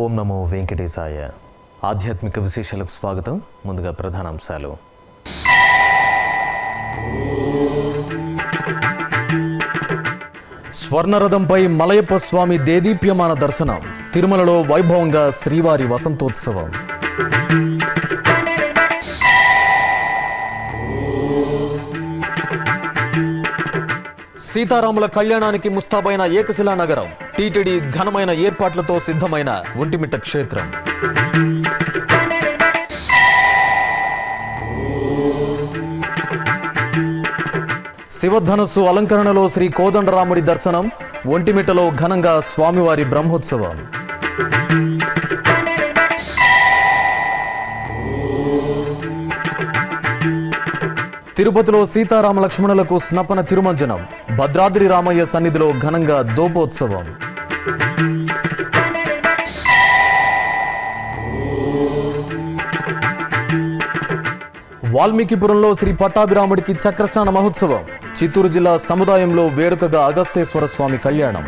ఓం నమో వెంకటేశాయ ఆధ్యాత్మిక విశేషాలకు స్వాగతం ముందుగా ప్రధానాంశాలు స్వర్ణరథంపై మలయప్ప స్వామి దేదీప్యమాన దర్శనం తిరుమలలో వైభవంగా శ్రీవారి వసంతోత్సవం సీతారాముల కళ్యాణానికి ముస్తాబైన ఏకశిలా నగరం టీటీడీ ఘనమైన ఏర్పాట్లతో సిద్ధమైన ఒంటిమిట్ట క్షేత్రం శివధనస్సు అలంకరణలో శ్రీ కోదండరాముడి దర్శనం ఒంటిమిట్టలో ఘనంగా స్వామివారి బ్రహ్మోత్సవం తిరుపతిలో సీతారామ లక్ష్మణులకు స్నపన తిరుమంజనం భద్రాద్రి రామయ్య సన్నిధిలో ఘనంగా దోపోత్సవం వాల్మీకిపురంలో శ్రీ పట్టాభిరాముడికి చక్రస్నాన మహోత్సవం చిత్తూరు జిల్లా సముదాయంలో వేడుకగా అగస్తేశ్వర స్వామి కళ్యాణం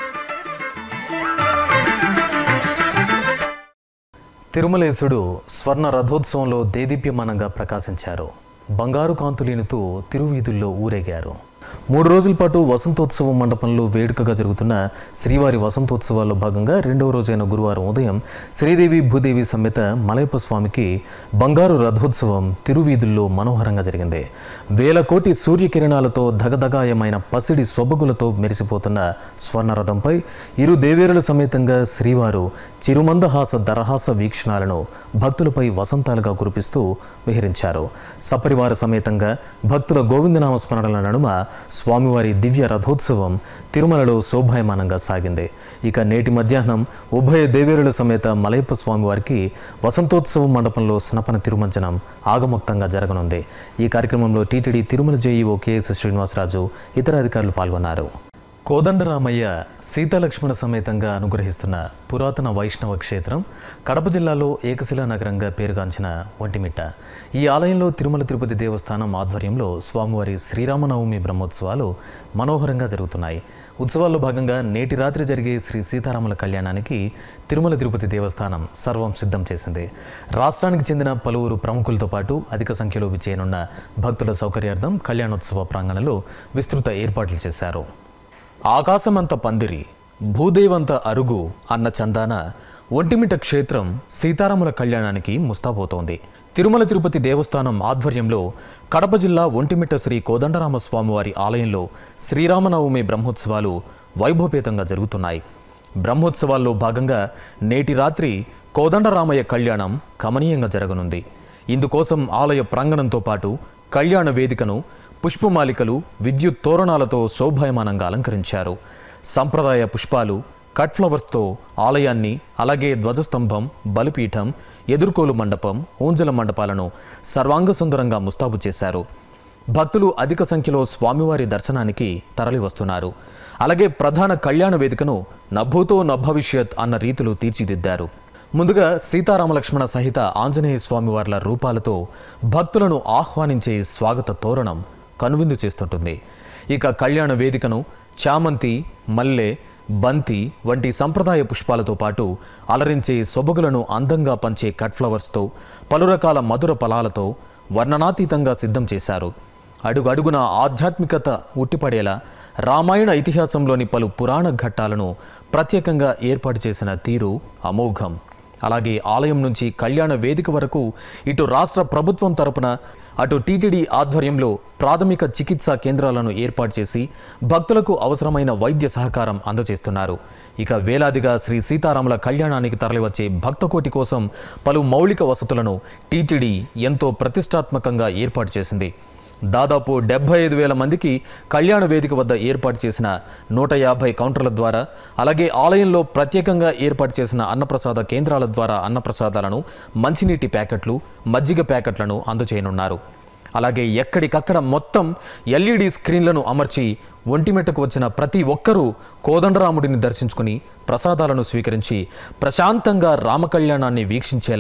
తిరుమలేశుడు స్వర్ణ రథోత్సవంలో దేదీప్యమానంగా ప్రకాశించారు బంగారు కాంతులీనుతూ తిరువీధుల్లో ఊరేగారు మూడు రోజుల పాటు వసంతోత్సవం మండపంలో వేడుకగా జరుగుతున్న శ్రీవారి వసంతోత్సవాల్లో భాగంగా రెండవ రోజైన గురువారం ఉదయం శ్రీదేవి భూదేవి సమేత మలయప్ప స్వామికి బంగారు రథోత్సవం తిరువీధుల్లో మనోహరంగా జరిగింది వేల కోటి సూర్యకిరణాలతో దగదగాయమైన పసిడి సొబగులతో మెరిసిపోతున్న స్వర్ణరథంపై ఇరు దేవేరుల సమేతంగా శ్రీవారు చిరుమందహాస దరహాస వీక్షణాలను భక్తులపై వసంతాలుగా కురిపిస్తూ విహరించారు సపరివార సమేతంగా భక్తుల గోవిందనామ స్మరణల నడుమ స్వామివారి దివ్య రథోత్సవం తిరుమలలో శోభాయమానంగా సాగింది ఇక నేటి మధ్యాహ్నం ఉభయ దేవేరుల సమేత మలయప్ప స్వామివారికి వసంతోత్సవం మండపంలో స్నపన తిరుమంజనం ఆగమోక్తంగా జరగనుంది ఈ కార్యక్రమంలో TTD Tirumala JEO KS Srinivasaraju ఇతర అధికారులు పాల్గొన్నారు కోదండరామయ్య సీతాలక్ష్మణ సమేతంగా అనుగ్రహిస్తున్న పురాతన వైష్ణవ క్షేత్రం కడప జిల్లాలో ఏకశిలా నగరంగా పేరుగాంచిన ఒంటిమిట్ట ఈ ఆలయంలో తిరుమల తిరుపతి దేవస్థానం ఆధ్వర్యంలో స్వామివారి శ్రీరామనవమి బ్రహ్మోత్సవాలు మనోహరంగా జరుగుతున్నాయి ఉత్సవాల్లో భాగంగా నేటి రాత్రి జరిగే శ్రీ సీతారాముల కళ్యాణానికి తిరుమల తిరుపతి దేవస్థానం సర్వం సిద్ధం చేసింది రాష్ట్రానికి చెందిన పలువురు ప్రముఖులతో పాటు అధిక సంఖ్యలో విచ్చేయనున్న భక్తుల సౌకర్యార్థం కళ్యాణోత్సవ ప్రాంగణంలో విస్తృత ఏర్పాట్లు చేశారు ఆకాశమంత పందిరి భూదేవంత అరుగు అన్న చందాన ఒంటిమిట క్షేత్రం సీతారాముల కళ్యాణానికి ముస్తాబోతోంది తిరుమల తిరుపతి దేవస్థానం ఆధ్వర్యంలో కడప జిల్లా ఒంటిమిట్ట శ్రీ కోదండరామ స్వామివారి ఆలయంలో శ్రీరామనవమి బ్రహ్మోత్సవాలు వైభవపేతంగా జరుగుతున్నాయి బ్రహ్మోత్సవాల్లో భాగంగా నేటి రాత్రి కోదండరామయ్య కళ్యాణం కమనీయంగా జరగనుంది ఇందుకోసం ఆలయ ప్రాంగణంతో పాటు కళ్యాణ వేదికను పుష్పమాలికలు విద్యుత్ తోరణాలతో శోభాయమానంగా అలంకరించారు సంప్రదాయ పుష్పాలు కట్ ఫ్లవర్స్తో ఆలయాన్ని అలాగే ధ్వజస్తంభం బలిపీఠం ఎదుర్కోలు మండపం ఊంజల మండపాలను సర్వాంగ సుందరంగా ముస్తాబు చేశారు భక్తులు అధిక సంఖ్యలో స్వామివారి దర్శనానికి తరలి వస్తున్నారు అలాగే ప్రధాన కళ్యాణ వేదికను నభూతో నభవిష్యత్ అన్న రీతిలో తీర్చిదిద్దారు ముందుగా సీతారామ లక్ష్మణ సహిత ఆంజనేయ స్వామివార్ల రూపాలతో భక్తులను ఆహ్వానించే స్వాగత తోరణం కనువిందు చేస్తుంటుంది ఇక కళ్యాణ వేదికను చామంతి మల్లె బంతి వంటి సంప్రదాయ పుష్పాలతో పాటు అలరించే సొబగులను అందంగా పంచే కట్ ఫ్లవర్స్తో పలు రకాల మధుర ఫలాలతో వర్ణనాతీతంగా సిద్ధం చేశారు అడుగడుగున ఆధ్యాత్మికత ఉట్టిపడేలా రామాయణ ఇతిహాసంలోని పలు పురాణ ఘట్టాలను ప్రత్యేకంగా ఏర్పాటు చేసిన తీరు అమోఘం అలాగే ఆలయం నుంచి కళ్యాణ వేదిక వరకు ఇటు రాష్ట్ర ప్రభుత్వం తరపున అటు టీటీడీ ఆధ్వర్యంలో ప్రాథమిక చికిత్సా కేంద్రాలను ఏర్పాటు చేసి భక్తులకు అవసరమైన వైద్య సహకారం అందజేస్తున్నారు ఇక వేలాదిగా శ్రీ సీతారాముల కళ్యాణానికి తరలివచ్చే భక్తకోటి కోసం పలు మౌలిక వసతులను టీటీడీ ఎంతో ప్రతిష్టాత్మకంగా ఏర్పాటు చేసింది దాదాపు డెబ్బై ఐదు వేల మందికి కళ్యాణ వేదిక వద్ద ఏర్పాటు చేసిన నూట యాభై కౌంటర్ల ద్వారా అలాగే ఆలయంలో ప్రత్యేకంగా ఏర్పాటు చేసిన అన్నప్రసాద కేంద్రాల ద్వారా అన్నప్రసాదాలను మంచినీటి ప్యాకెట్లు మజ్జిగ ప్యాకెట్లను అందజేయనున్నారు అలాగే ఎక్కడికక్కడ మొత్తం ఎల్ఈడి స్క్రీన్లను అమర్చి ఒంటిమెట్టకు వచ్చిన ప్రతి ఒక్కరూ కోదండరాముడిని దర్శించుకుని ప్రసాదాలను స్వీకరించి ప్రశాంతంగా రామకళ్యాణాన్ని వీక్షించేలా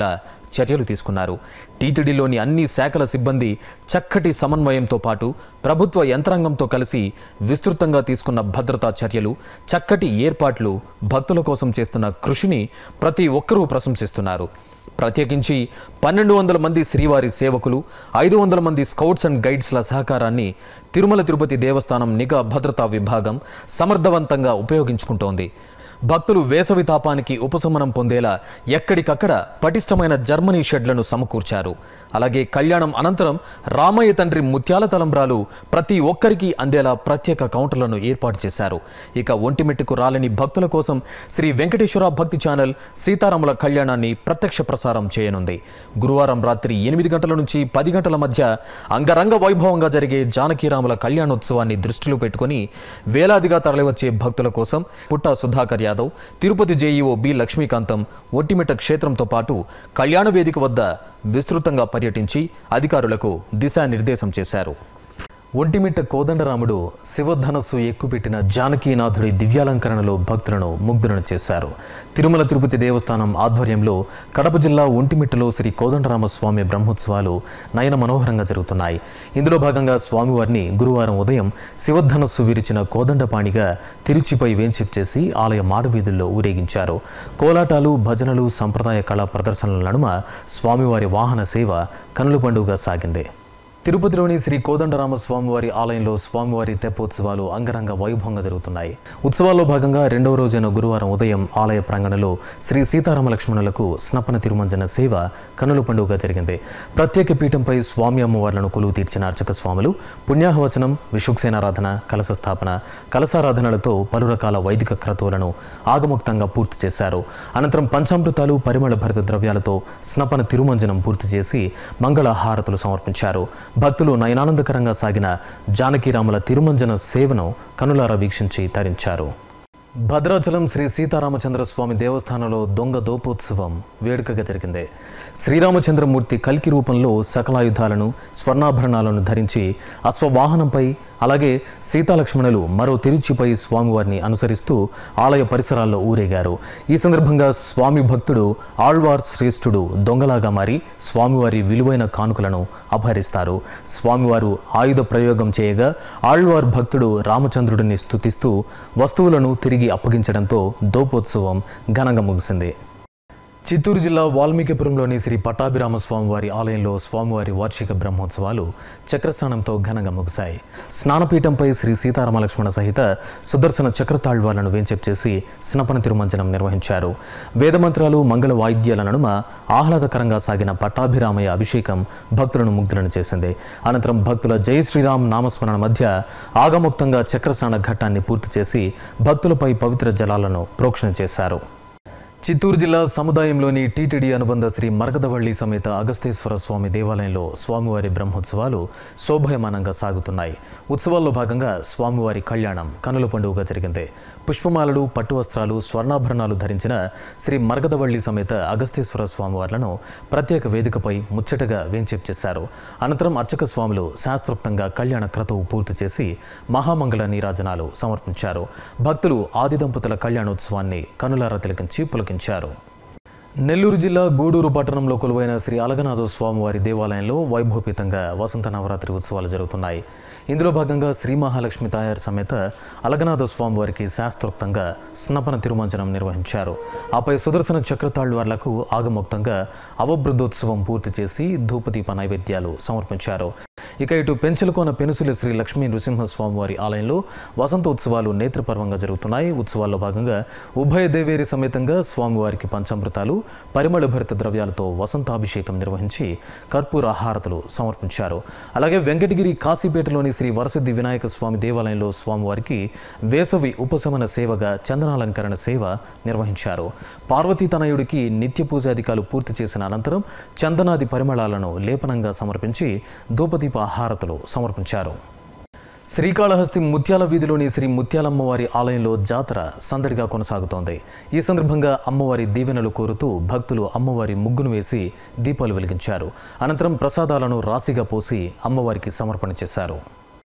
చర్యలు తీసుకున్నారు టీటీడీలోని అన్ని శాఖల సిబ్బంది చక్కటి సమన్వయంతో పాటు ప్రభుత్వ యంత్రాంగంతో కలిసి విస్తృతంగా తీసుకున్న భద్రతా చర్యలు చక్కటి ఏర్పాట్లు భక్తుల కోసం చేస్తున్న కృషిని ప్రతి ఒక్కరూ ప్రశంసిస్తున్నారు ప్రత్యేకించి పన్నెండు వందల మంది శ్రీవారి సేవకులు ఐదు వందల మంది స్కౌట్స్ అండ్ గైడ్స్ల సహకారాన్ని తిరుమల తిరుపతి దేవస్థానం నిఘా భద్రతా విభాగం సమర్థవంతంగా ఉపయోగించుకుంటోంది భక్తులు వేసవి తాపానికి ఉపశమనం పొందేలా ఎక్కడికక్కడ పటిష్టమైన జర్మనీ షెడ్లను సమకూర్చారు అలాగే కళ్యాణం అనంతరం రామయ్య తండ్రి ముత్యాల తలంబ్రాలు ప్రతి ఒక్కరికి అందేలా ప్రత్యేక కౌంటర్లను ఏర్పాటు చేశారు ఇక ఒంటిమెట్టుకు రాలని భక్తుల కోసం శ్రీ వెంకటేశ్వర భక్తి ఛానల్ సీతారాముల కళ్యాణాన్ని ప్రత్యక్ష ప్రసారం చేయనుంది గురువారం రాత్రి ఎనిమిది గంటల నుంచి పది గంటల మధ్య అంగరంగ వైభవంగా జరిగే జానకీరాముల కళ్యాణోత్సవాన్ని దృష్టిలో పెట్టుకుని వేలాదిగా తరలివచ్చే భక్తుల కోసం పుట్టా సుధాకర్ యాదవ్ తిరుపతి జేఈఓ బి లక్ష్మీకాంతం ఒట్టిమిట్ట క్షేత్రంతో పాటు కళ్యాణ వేదిక వద్ద విస్తృతంగా పర్యటించి అధికారులకు దిశానిర్దేశం చేశారు ఒంటిమిట్ట కోదండరాముడు శివధనస్సు ఎక్కుపెట్టిన జానకీనాథుడి దివ్యాలంకరణలో భక్తులను ముగ్ధులను చేశారు తిరుమల తిరుపతి దేవస్థానం ఆధ్వర్యంలో కడప జిల్లా ఒంటిమిట్టలో శ్రీ కోదండరామ స్వామి బ్రహ్మోత్సవాలు నయన మనోహరంగా జరుగుతున్నాయి ఇందులో భాగంగా స్వామివారిని గురువారం ఉదయం శివధనస్సు విరిచిన కోదండపాణిగా తిరుచిపై వేంచేప్ చేసి ఆలయ మాడవీధుల్లో ఊరేగించారు కోలాటాలు భజనలు సంప్రదాయ కళా ప్రదర్శనల నడుమ స్వామివారి వాహన సేవ కనుల పండుగగా సాగింది తిరుపతిలోని శ్రీ కోదండరామ స్వామివారి ఆలయంలో స్వామివారి తెప్పోత్సవాలు అంగరంగ వైభవంగా జరుగుతున్నాయి ఉత్సవాల్లో భాగంగా రెండవ రోజైన గురువారం ఉదయం ఆలయ ప్రాంగణంలో శ్రీ సీతారామ లక్ష్మణులకు స్నపన తిరుమంజన సేవ కనుల పండుగగా జరిగింది ప్రత్యేక పీఠంపై స్వామి అమ్మవార్లను కొలువు తీర్చిన అర్చక స్వాములు పుణ్యాహవచనం విశ్వక్సేనారాధన కలశ స్థాపన కలశారాధనలతో పలు రకాల వైదిక క్రతువులను ఆగముక్తంగా పూర్తి చేశారు అనంతరం పంచామృతాలు పరిమళ భరిత ద్రవ్యాలతో స్నపన తిరుమంజనం పూర్తి చేసి మంగళ హారతులు సమర్పించారు భక్తులు నయనానందకరంగా సాగిన జానకీరాముల తిరుమంజన సేవను కనులారా వీక్షించి తరించారు భద్రాచలం శ్రీ సీతారామచంద్ర స్వామి దేవస్థానంలో దొంగ దోపోత్సవం వేడుకగా జరిగింది శ్రీరామచంద్రమూర్తి కల్కి రూపంలో సకలాయుధాలను స్వర్ణాభరణాలను ధరించి అశ్వవాహనంపై అలాగే సీతాలక్ష్మణులు మరో తిరుచిపై స్వామివారిని అనుసరిస్తూ ఆలయ పరిసరాల్లో ఊరేగారు ఈ సందర్భంగా స్వామి భక్తుడు ఆళ్వార్ శ్రేష్ఠుడు దొంగలాగా మారి స్వామివారి విలువైన కానుకలను అపహరిస్తారు స్వామివారు ఆయుధ ప్రయోగం చేయగా ఆళ్వార్ భక్తుడు రామచంద్రుడిని స్తుతిస్తూ వస్తువులను తిరిగి అప్పగించడంతో దోపోత్సవం ఘనంగా ముగిసింది చిత్తూరు జిల్లా వాల్మీకిపురంలోని శ్రీ పట్టాభిరామ స్వామివారి ఆలయంలో స్వామివారి వార్షిక బ్రహ్మోత్సవాలు చక్రస్నానంతో ఘనంగా ముగిశాయి స్నానపీఠంపై శ్రీ సీతారామ లక్ష్మణ సహిత సుదర్శన చక్రతాళ్వాలను వేంచెప్ చేసి స్నపన తిరుమంజనం నిర్వహించారు వేదమంత్రాలు మంగళ వాయిద్యాల నడుమ ఆహ్లాదకరంగా సాగిన పట్టాభిరామయ్య అభిషేకం భక్తులను ముగ్ధులను చేసింది అనంతరం భక్తుల జై శ్రీరామ్ నామస్మరణ మధ్య ఆగముక్తంగా చక్రస్నాన ఘట్టాన్ని పూర్తి చేసి భక్తులపై పవిత్ర జలాలను ప్రోక్షణ చేశారు చిత్తూరు జిల్లా సముదాయంలోని టీటీడీ అనుబంధ శ్రీ మరగదవల్లి సమేత అగస్తేశ్వర స్వామి దేవాలయంలో స్వామివారి బ్రహ్మోత్సవాలు శోభయమానంగా సాగుతున్నాయి ఉత్సవాల్లో భాగంగా స్వామివారి కళ్యాణం కనుల పండుగగా జరిగింది పుష్పమాలలు పట్టు వస్త్రాలు స్వర్ణాభరణాలు ధరించిన శ్రీ మరగదవల్లి సమేత అగస్తేశ్వర స్వామివార్లను ప్రత్యేక వేదికపై ముచ్చటగా వేంచేప్ చేశారు అనంతరం అర్చక స్వాములు శాస్త్రోక్తంగా కళ్యాణ క్రతువు పూర్తి చేసి మహామంగళ నీరాజనాలు సమర్పించారు భక్తులు ఆది దంపతుల కళ్యాణోత్సవాన్ని కనులారా తిలకించి పులకించారు నెల్లూరు జిల్లా గూడూరు పట్టణంలో కొలువైన శ్రీ అలగనాథ స్వామివారి దేవాలయంలో వైభవపేతంగా వసంత నవరాత్రి ఉత్సవాలు జరుగుతున్నాయి ఇందులో భాగంగా శ్రీ మహాలక్ష్మి తాయారు సమేత అలగనాథ స్వామివారికి శాస్త్రోక్తంగా స్నపన తిరుమంజనం నిర్వహించారు ఆపై సుదర్శన చక్రతాళ్వార్లకు ఆగమోక్తంగా అవబృద్ధోత్సవం పూర్తి చేసి ధూపదీప నైవేద్యాలు సమర్పించారు ఇక ఇటు పెంచలకోన పెనుసుల శ్రీ లక్ష్మీ నృసింహస్వామివారి ఆలయంలో వసంతోత్సవాలు నేత్రపర్వంగా జరుగుతున్నాయి ఉత్సవాల్లో భాగంగా ఉభయ దేవేరి సమేతంగా స్వామివారికి పంచామృతాలు పరిమళ భరిత ద్రవ్యాలతో వసంతాభిషేకం నిర్వహించి కర్పూర హారతులు సమర్పించారు అలాగే వెంకటగిరి కాశీపేటలోని శ్రీ వరసిద్ధి వినాయక స్వామి దేవాలయంలో స్వామివారికి వేసవి ఉపశమన సేవగా చందనాలంకరణ సేవ నిర్వహించారు పార్వతీ తనయుడికి నిత్య పూజాధికాలు పూర్తి చేసిన అనంతరం చందనాది పరిమళాలను లేపనంగా సమర్పించి ధూపదీప హారతులు సమర్పించారు శ్రీకాళహస్తి ముత్యాల వీధిలోని శ్రీ ముత్యాలమ్మవారి ఆలయంలో జాతర సందడిగా కొనసాగుతోంది ఈ సందర్భంగా అమ్మవారి దీవెనలు కోరుతూ భక్తులు అమ్మవారి ముగ్గును వేసి దీపాలు వెలిగించారు అనంతరం ప్రసాదాలను రాశిగా పోసి అమ్మవారికి సమర్పణ చేశారు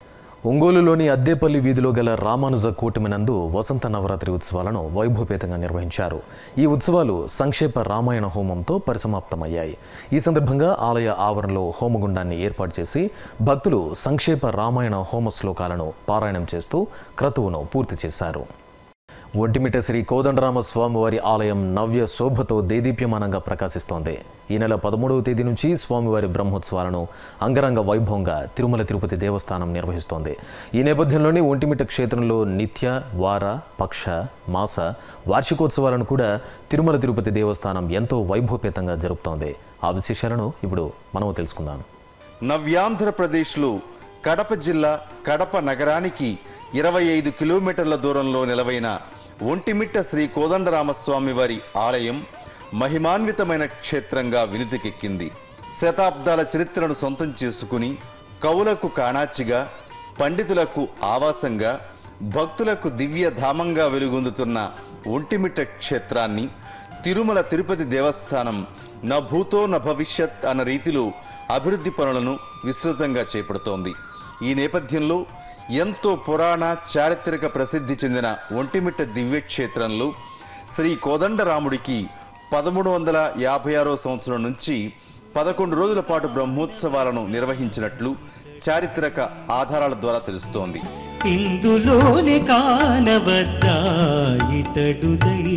ఒంగోలులోని అద్దేపల్లి వీధిలో గల రామానుజ కూటమినందు వసంత నవరాత్రి ఉత్సవాలను వైభవపేతంగా నిర్వహించారు ఈ ఉత్సవాలు సంక్షేప రామాయణ హోమంతో పరిసమాప్తమయ్యాయి ఈ సందర్భంగా ఆలయ ఆవరణలో హోమగుండాన్ని ఏర్పాటు చేసి భక్తులు సంక్షేప రామాయణ హోమ శ్లోకాలను పారాయణం చేస్తూ క్రతువును పూర్తి చేశారు ఒంటిమిట శ్రీ కోదండరామ స్వామివారి ఆలయం నవ్య శోభతో దేదీప్యమానంగా ప్రకాశిస్తోంది ఈ నెల పదమూడవ తేదీ నుంచి స్వామివారి బ్రహ్మోత్సవాలను అంగరంగ వైభవంగా తిరుమల తిరుపతి దేవస్థానం నిర్వహిస్తోంది ఈ నేపథ్యంలోనే ఒంటిమిట క్షేత్రంలో నిత్య వార పక్ష మాస వార్షికోత్సవాలను కూడా తిరుమల తిరుపతి దేవస్థానం ఎంతో వైభవపేతంగా జరుపుతోంది ఆ విశేషాలను ఇప్పుడు మనము తెలుసుకుందాం నవ్యాంధ్రప్రదేశ్లో కడప జిల్లా కడప నగరానికి ఇరవై ఐదు కిలోమీటర్ల దూరంలో నిలవైన ఒంటిమిట్ట శ్రీ కోదండరామస్వామి వారి ఆలయం మహిమాన్వితమైన క్షేత్రంగా వినుతికెక్కింది శతాబ్దాల చరిత్రను సొంతం చేసుకుని కవులకు కాణాచిగా పండితులకు ఆవాసంగా భక్తులకు దివ్య ధామంగా వెలుగొందుతున్న ఒంటిమిట్ట క్షేత్రాన్ని తిరుమల తిరుపతి దేవస్థానం నా భూతో నా భవిష్యత్ అన్న రీతిలో అభివృద్ధి పనులను విస్తృతంగా చేపడుతోంది ఈ నేపథ్యంలో ఎంతో పురాణ చారిత్రక ప్రసిద్ధి చెందిన ఒంటిమిట్ట దివ్యక్షేత్రంలో శ్రీ కోదండరాముడికి పదమూడు వందల యాభై ఆరో సంవత్సరం నుంచి పదకొండు రోజుల పాటు బ్రహ్మోత్సవాలను నిర్వహించినట్లు చారిత్రక ఆధారాల ద్వారా తెలుస్తోంది ఇందులోనే కానవద్దా ఇతడు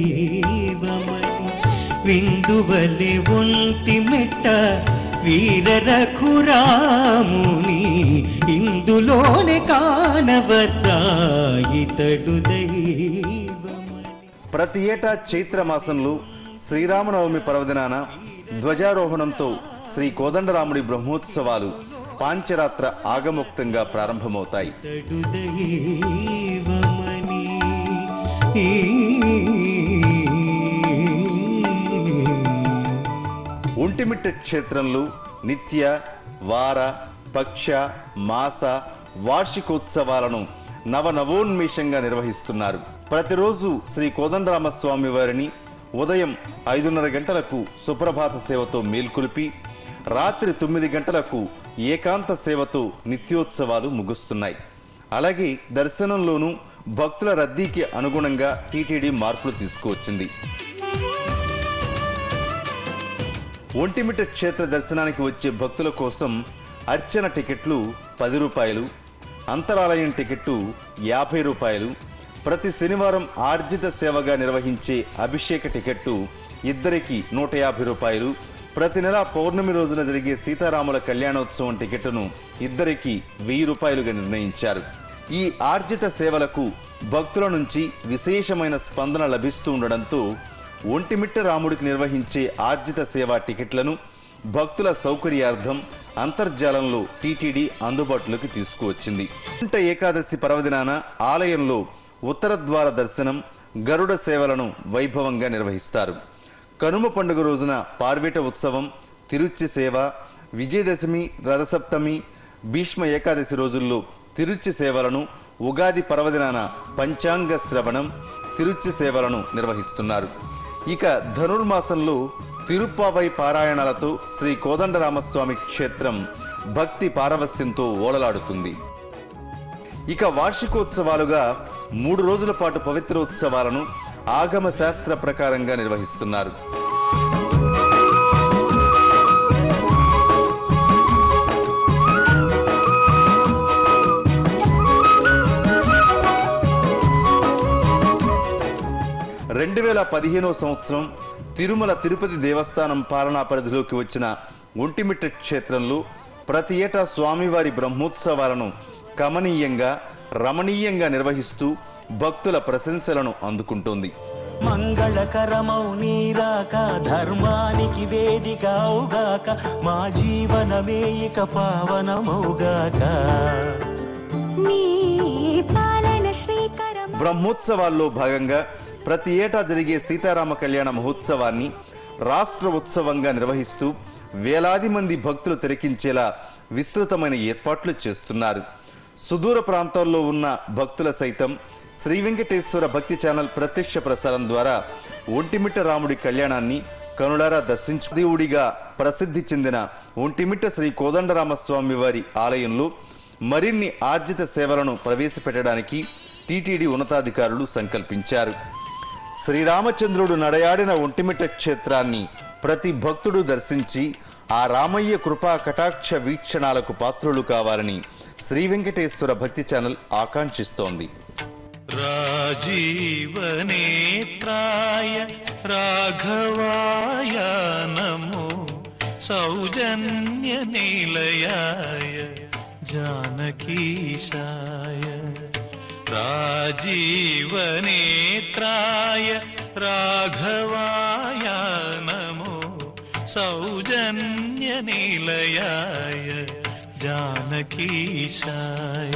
దైవమని విందువలె ఒంటి మెట్ట వీర రఘురాముని ఇందులోనే కానవద్దా ఇతడు దైవమని ప్రతి ఏటా చైత్ర మాసంలో శ్రీరామనవమి పర్వదినాన ధ్వజారోహణంతో శ్రీ కోదండరాముడి బ్రహ్మోత్సవాలు పాంచరాత్ర ఆగముక్తంగా ప్రారంభమవుతాయి ఇతడు దైవమని ఒంటిమిట్ట క్షేత్రంలో నిత్య వార పక్ష మాస వార్షికోత్సవాలను నవనవోన్మేషంగా నిర్వహిస్తున్నారు ప్రతిరోజు శ్రీ కోదండరామస్వామి వారిని ఉదయం ఐదున్నర గంటలకు సుప్రభాత సేవతో మేల్కొలిపి రాత్రి తొమ్మిది గంటలకు ఏకాంత సేవతో నిత్యోత్సవాలు ముగుస్తున్నాయి అలాగే దర్శనంలోనూ భక్తుల రద్దీకి అనుగుణంగా టీటీడీ మార్పులు తీసుకువచ్చింది ఒంటిమిట్ట క్షేత్ర దర్శనానికి వచ్చే భక్తుల కోసం అర్చన టికెట్లు పది రూపాయలు అంతరాలయం టికెట్టు యాభై రూపాయలు ప్రతి శనివారం ఆర్జిత సేవగా నిర్వహించే అభిషేక టికెట్టు ఇద్దరికి నూట యాభై రూపాయలు ప్రతి నెల పౌర్ణమి రోజున జరిగే సీతారాముల కళ్యాణోత్సవం టికెట్టును ఇద్దరికి వెయ్యి రూపాయలుగా నిర్ణయించారు ఈ ఆర్జిత సేవలకు భక్తుల నుంచి విశేషమైన స్పందన లభిస్తూ ఉండడంతో ఒంటిమిట్ట రాముడికి నిర్వహించే ఆర్జిత సేవా టికెట్లను భక్తుల సౌకర్యార్థం అంతర్జాలంలో టీటీడీ అందుబాటులోకి తీసుకువచ్చింది కుంట ఏకాదశి పర్వదినాన ఆలయంలో ఉత్తర ద్వార దర్శనం గరుడ సేవలను వైభవంగా నిర్వహిస్తారు కనుమ పండుగ రోజున పార్వేట ఉత్సవం తిరుచి సేవ విజయదశమి రథసప్తమి భీష్మ ఏకాదశి రోజుల్లో తిరుచి సేవలను ఉగాది పర్వదినాన పంచాంగ శ్రవణం తిరుచి సేవలను నిర్వహిస్తున్నారు ఇక ధనుర్మాసంలో తిరుప్పావై పారాయణాలతో శ్రీ కోదండరామస్వామి క్షేత్రం భక్తి పారవస్యంతో ఓలలాడుతుంది ఇక వార్షికోత్సవాలుగా మూడు రోజుల పాటు పవిత్రోత్సవాలను ఆగమ శాస్త్ర ప్రకారంగా నిర్వహిస్తున్నారు రెండు వేల పదిహేనో సంవత్సరం తిరుమల తిరుపతి దేవస్థానం పాలనా పరిధిలోకి వచ్చిన ఒంటిమిట్ట క్షేత్రంలో ప్రతి ఏటా స్వామివారి బ్రహ్మోత్సవాలను కమనీయంగా రమణీయంగా నిర్వహిస్తూ భక్తుల ప్రశంసలను అందుకుంటోంది మంగళకరమౌ నీరాక ధర్మానికి వేదిక అవుగాక మా జీవనమే ఇక పావనమౌగాక నీ పాలన శ్రీకరమ బ్రహ్మోత్సవాల్లో భాగంగా ప్రతి ఏటా జరిగే సీతారామ కళ్యాణ మహోత్సవాన్ని రాష్ట్ర ఉత్సవంగా నిర్వహిస్తూ వేలాది మంది భక్తులు తిలకించేలా విస్తృతమైన ఏర్పాట్లు చేస్తున్నారు సుదూర ప్రాంతాల్లో ఉన్న భక్తుల సైతం శ్రీ వెంకటేశ్వర భక్తి ఛానల్ ప్రత్యక్ష ప్రసారం ద్వారా ఒంటిమిట్ట రాముడి కళ్యాణాన్ని కనులారా దర్శించు దేవుడిగా ప్రసిద్ధి చెందిన ఒంటిమిట్ట శ్రీ కోదండరామస్వామి వారి ఆలయంలో మరిన్ని ఆర్జిత సేవలను ప్రవేశపెట్టడానికి టీటీడీ ఉన్నతాధికారులు సంకల్పించారు శ్రీరామచంద్రుడు నడయాడిన ఒంటిమిట్ట క్షేత్రాన్ని ప్రతి భక్తుడు దర్శించి ఆ రామయ్య కృపా కటాక్ష వీక్షణాలకు పాత్రులు కావాలని శ్రీ వెంకటేశ్వర భక్తి ఛానల్ ఆకాంక్షిస్తోంది राजीवनेत्राय राघवाय नमो सौजन्यनिलयाय जानकीशाय राजीवनेत्राय राघवाय नमो सौजन्यनिलयाय जानकीशाय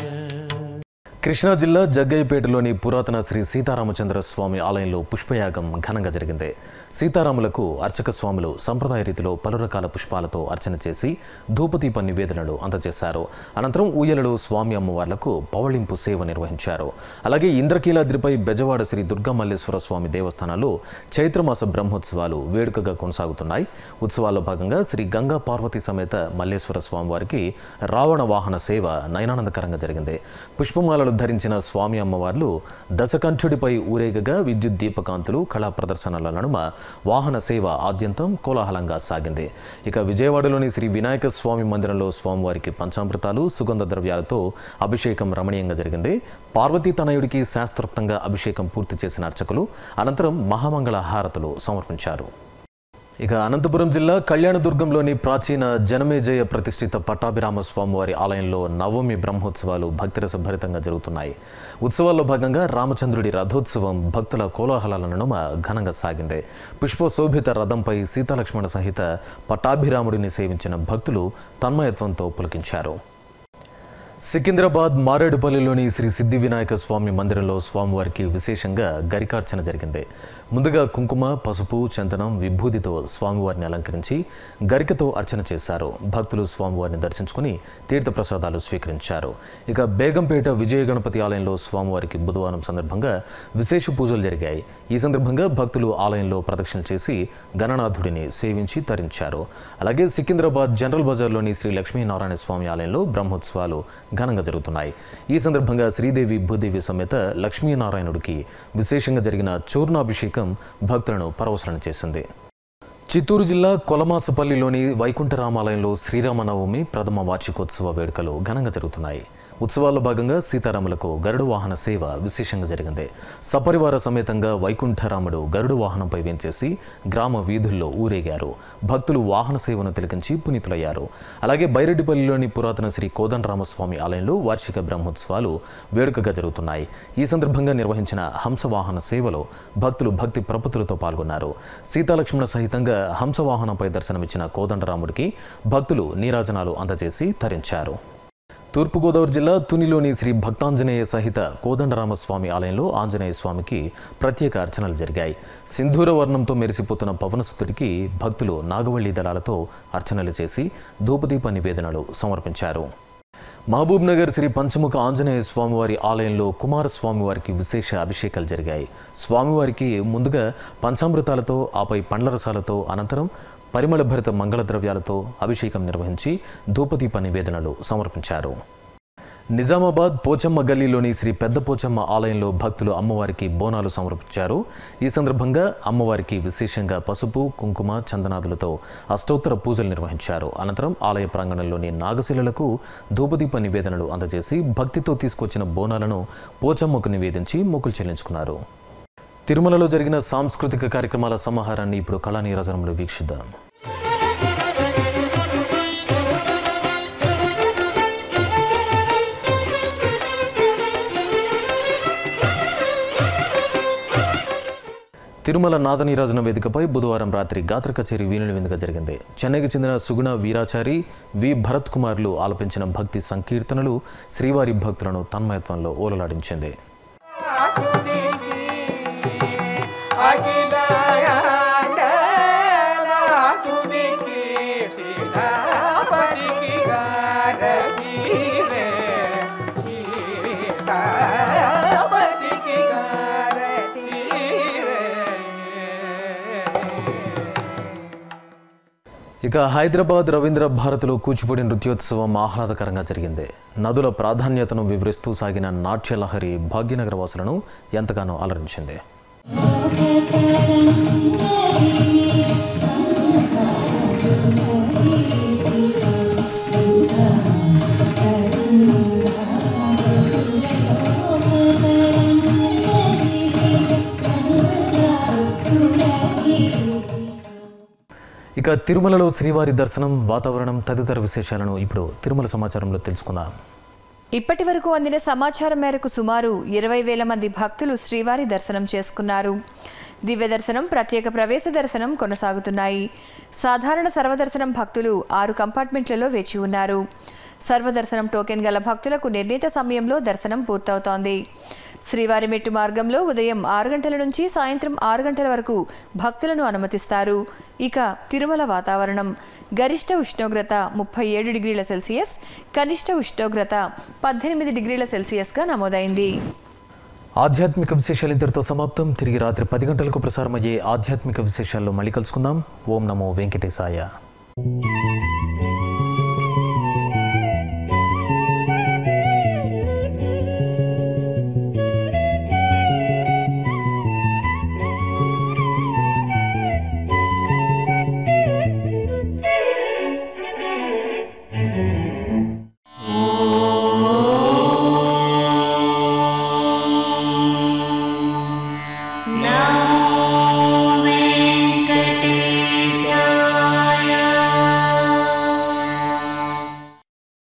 కృష్ణా జిల్లా జగ్గయ్యపేటలోని పురాతన శ్రీ సీతారామచంద్ర స్వామి ఆలయంలో పుష్పయాగం ఘనంగా జరిగింది సీతారాములకు అర్చక స్వాములు సంప్రదాయ రీతిలో పలు రకాల పుష్పాలతో అర్చన చేసి ధూపదీప నివేదనలు అందజేశారు అనంతరం ఊయలలో స్వామి అమ్మవార్లకు పవళింపు సేవ నిర్వహించారు అలాగే ఇంద్రకీలాద్రిపై బెజవాడ శ్రీ దుర్గా మల్లేశ్వర స్వామి దేవస్థానాల్లో చైత్రమాస బ్రహ్మోత్సవాలు వేడుకగా కొనసాగుతున్నాయి ఉత్సవాల్లో భాగంగా శ్రీ గంగా పార్వతి సమేత మల్లేశ్వర స్వామి వారికి రావణ వాహన సేవ నయనానందకరంగా జరిగింది పుష్పమాలలు ధరించిన స్వామి అమ్మవార్లు దశకంఠుడిపై ఊరేగగా విద్యుత్ దీపకాంతులు కళా ప్రదర్శనల నడుమ వాహన సేవ ఆద్యంతం కోలాహలంగా సాగింది ఇక విజయవాడలోని శ్రీ వినాయక స్వామి మందిరంలో స్వామివారికి పంచామృతాలు సుగంధ ద్రవ్యాలతో అభిషేకం రమణీయంగా జరిగింది పార్వతీ తనయుడికి శాస్త్రోక్తంగా అభిషేకం పూర్తి చేసిన అర్చకులు అనంతరం మహామంగళ హారతులు సమర్పించారు ఇక అనంతపురం జిల్లా కళ్యాణదుర్గంలోని ప్రాచీన జనమేజయ ప్రతిష్ఠిత పట్టాభిరామ స్వామివారి ఆలయంలో నవమి బ్రహ్మోత్సవాలు భక్తిరస భరితంగా జరుగుతున్నాయి ఉత్సవాల్లో భాగంగా రామచంద్రుడి రథోత్సవం భక్తుల కోలాహలాల నడుమ ఘనంగా సాగింది పుష్పశోభిత రథంపై సీతాలక్ష్మణ సహిత పట్టాభిరాముడిని సేవించిన భక్తులు తన్మయత్వంతో పులకించారు సికింద్రాబాద్ మారేడుపల్లిలోని శ్రీ సిద్ధి వినాయక స్వామి మందిరంలో స్వామివారికి విశేషంగా గరికార్చన జరిగింది ముందుగా కుంకుమ పసుపు చందనం విభూతితో స్వామివారిని అలంకరించి గరికతో అర్చన చేశారు భక్తులు స్వామివారిని దర్శించుకుని తీర్థప్రసాదాలు స్వీకరించారు ఇక బేగంపేట విజయ గణపతి ఆలయంలో స్వామివారికి బుధవారం సందర్భంగా విశేష పూజలు జరిగాయి ఈ సందర్భంగా భక్తులు ఆలయంలో ప్రదక్షిణ చేసి గణనాథుడిని సేవించి తరించారు అలాగే సికింద్రాబాద్ జనరల్ బజార్లోని శ్రీ లక్ష్మీనారాయణ స్వామి ఆలయంలో బ్రహ్మోత్సవాలు ఘనంగా జరుగుతున్నాయి ఈ సందర్భంగా శ్రీదేవి భూదేవి సమేత లక్ష్మీనారాయణుడికి విశేషంగా జరిగిన చూర్ణాభిషేకం భక్తులను పరవశనం చేసింది చిత్తూరు జిల్లా కొలమాసపల్లిలోని వైకుంఠరామాలయంలో శ్రీరామనవమి ప్రథమ వార్షికోత్సవ వేడుకలు ఘనంగా జరుగుతున్నాయి ఉత్సవాల్లో భాగంగా సీతారాములకు గరుడు వాహన సేవ విశేషంగా జరిగింది సపరివార సమేతంగా వైకుంఠరాముడు గరుడు వాహనంపై వేంచేసి గ్రామ వీధుల్లో ఊరేగారు భక్తులు వాహన సేవను తిలకించి పునీతులయ్యారు అలాగే బైరెడ్డిపల్లిలోని పురాతన శ్రీ కోదండరామస్వామి ఆలయంలో వార్షిక బ్రహ్మోత్సవాలు వేడుకగా జరుగుతున్నాయి ఈ సందర్భంగా నిర్వహించిన హంసవాహన సేవలో భక్తులు భక్తి ప్రపత్తులతో పాల్గొన్నారు సీతాలక్ష్మణ సహితంగా హంసవాహనంపై దర్శనమిచ్చిన కోదండరాముడికి భక్తులు నీరాజనాలు అందజేసి తరించారు తూర్పుగోదావరి జిల్లా తునిలోని శ్రీ భక్తాంజనేయ సహిత కోదండరామస్వామి ఆలయంలో ఆంజనేయ స్వామికి ప్రత్యేక అర్చనలు జరిగాయి సింధూర వర్ణంతో మెరిసిపోతున్న పవనసుతుడికి భక్తులు నాగవల్లి దళాలతో అర్చనలు చేసి ధూపదీప నివేదనలు సమర్పించారు మహబూబ్ నగర్ శ్రీ పంచముఖ ఆంజనేయ స్వామివారి ఆలయంలో కుమారస్వామి వారికి విశేష అభిషేకాలు జరిగాయి స్వామివారికి ముందుగా పంచామృతాలతో ఆపై పండ్ల రసాలతో అనంతరం పరిమళభరిత మంగళ ద్రవ్యాలతో అభిషేకం నిర్వహించి ధూపదీప నివేదనలు సమర్పించారు నిజామాబాద్ పోచమ్మ గల్లీలోని శ్రీ పెద్ద పోచమ్మ ఆలయంలో భక్తులు అమ్మవారికి బోనాలు సమర్పించారు ఈ సందర్భంగా అమ్మవారికి విశేషంగా పసుపు కుంకుమ చందనాదులతో అష్టోత్తర పూజలు నిర్వహించారు అనంతరం ఆలయ ప్రాంగణంలోని నాగశిలలకు ధూపదీప నివేదనలు అందజేసి భక్తితో తీసుకొచ్చిన బోనాలను పోచమ్మకు నివేదించి మొక్కులు చెల్లించుకున్నారు తిరుమలలో జరిగిన సాంస్కృతిక కార్యక్రమాల సమాహారాన్ని ఇప్పుడు కళానీరాజనంలో వీక్షిద్దాం తిరుమల నాదనీరాజన వేదికపై బుధవారం రాత్రి గాత్ర కచేరీ వీణుల విందుగా జరిగింది చెన్నైకి చెందిన సుగుణ వీరాచారి వి భరత్ కుమార్లు ఆలపించిన భక్తి సంకీర్తనలు శ్రీవారి భక్తులను తన్మయత్వంలో ఓలలాడించింది ఇక హైదరాబాద్ రవీంద్ర భారతిలో కూచిపూడి నృత్యోత్సవం ఆహ్లాదకరంగా జరిగింది నదుల ప్రాధాన్యతను వివరిస్తూ సాగిన నాట్యలహరి భాగ్యనగర వాసులను ఎంతగానో అలరించింది ఇక తిరుమలలో శ్రీవారి దర్శనం వాతావరణం తదితర విశేషాలను ఇప్పుడు తిరుమల సమాచారంలో తెలుసుకుందాం ఇప్పటి వరకు అందిన సమాచారం మేరకు సుమారు ఇరవై వేల మంది భక్తులు శ్రీవారి దర్శనం చేసుకున్నారు దివ్య దర్శనం ప్రత్యేక ప్రవేశ దర్శనం కొనసాగుతున్నాయి సాధారణ సర్వదర్శనం భక్తులు ఆరు కంపార్ట్మెంట్లలో వేచి ఉన్నారు సర్వదర్శనం టోకెన్ గల భక్తులకు నిర్ణీత సమయంలో దర్శనం పూర్తవుతోంది శ్రీవారి మెట్టు మార్గంలో ఉదయం ఆరు గంటల నుంచి సాయంత్రం ఆరు గంటల వరకు భక్తులను అనుమతిస్తారు ఇక తిరుమల వాతావరణం గరిష్ట ఉష్ణోగ్రత ముప్పై ఏడు డిగ్రీల సెల్సియస్ కనిష్ట ఉష్ణోగ్రత పద్దెనిమిది డిగ్రీల సెల్సియస్గా నమోదైంది ఆధ్యాత్మిక విశేషాలు ఇంతటితో సమాప్తం తిరిగి రాత్రి పది గంటలకు ప్రసారమయ్యే ఆధ్యాత్మిక విశేషాల్లో మళ్ళీ కలుసుకుందాం ఓం నమో వెంకటేశాయ